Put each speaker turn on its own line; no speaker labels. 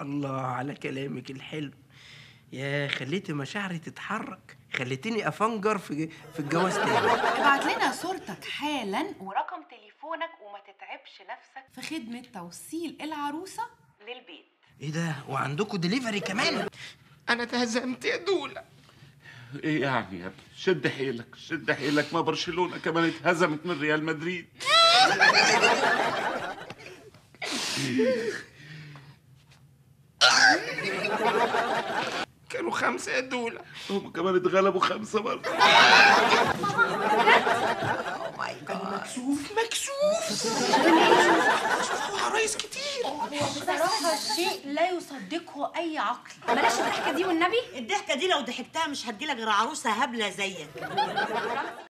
الله على كلامك الحلو يا خليتي مشاعري تتحرك خليتيني افنجر في في الجواز تاني
ابعت لنا صورتك حالا ورقم تليفونك وما تتعبش نفسك في خدمة توصيل العروسة للبيت
ايه ده وعندكم دليفري كمان انا تهزمت يا دوله
ايه يعني يا ابني شد حيلك شد حيلك ما برشلونه كمان اتهزمت من ريال مدريد
كانوا خمسه يا دوله
هم كمان اتغلبوا خمسه برضه
مكسوف مكسوف عرايس كتير
بصراحة شيء لا يصدقه أي عقل
بلاش الضحكه دي والنبي
الضحكه دي لو ضحكتها مش هتجيلك غير عروسه هبله زيك